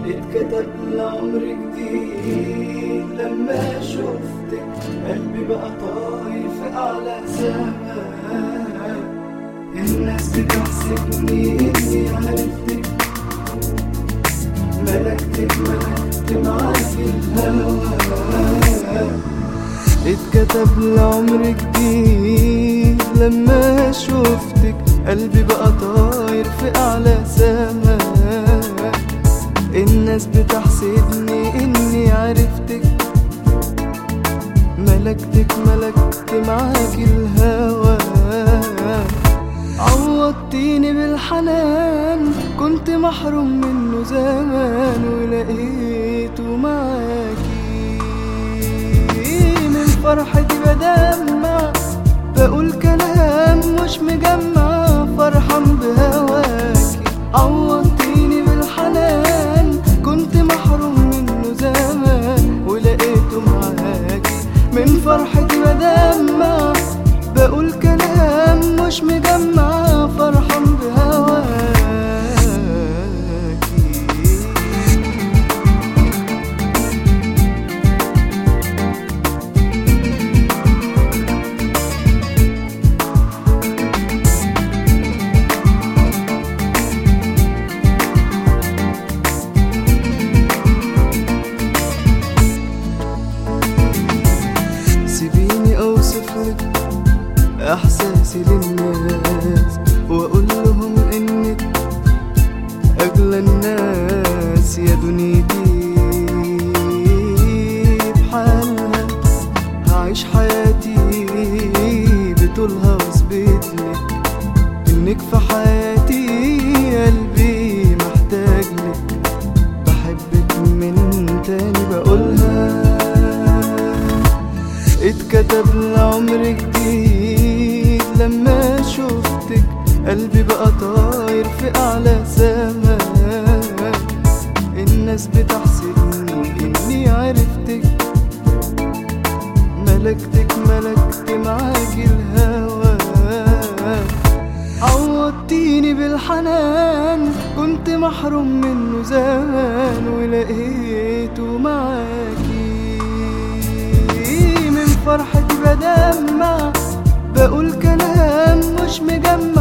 اتكتب العمر جديد لما شفتك قلبي بقى طاير في أعلى سما الناس بتحسبني إني عرفتك ملكتك ملكت معاك الهوى اتكتب العمر جديد لما شفتك قلبي بقى طاير في أعلى سما الناس بتحسدني إني عرفتك ملكتك ملكت معاك الهوى عوضتيني بالحنان كنت محروم منه زمان ولقيته معاكي من فرحتي بدمع بقول كلام مش مجمع فرحان بهواكي عوضتيني بالحنان كنت محروم منه زمان ولقيته معاكي من فرحتي بدمع بقول كلام مش مجمع فرحان بهواكي سيبيني اوصف لك احساسي للناس واقول لهم انك اغلى الناس يا دنيتي بحالها هعيش حياتي بطولها واثبت لك انك في حياتي قلبي محتاج لك بحبك من تاني بقولها اتكتب العمر جديد لما شفتك قلبي بقى طاير في أعلى سما الناس بتحسدني إني عرفتك ملكتك ملكت معاك الهوى عوضتيني بالحنان كنت محروم منه زمان ولقيته معاكي من فرحتي بدمع بقول كلام مش مجمع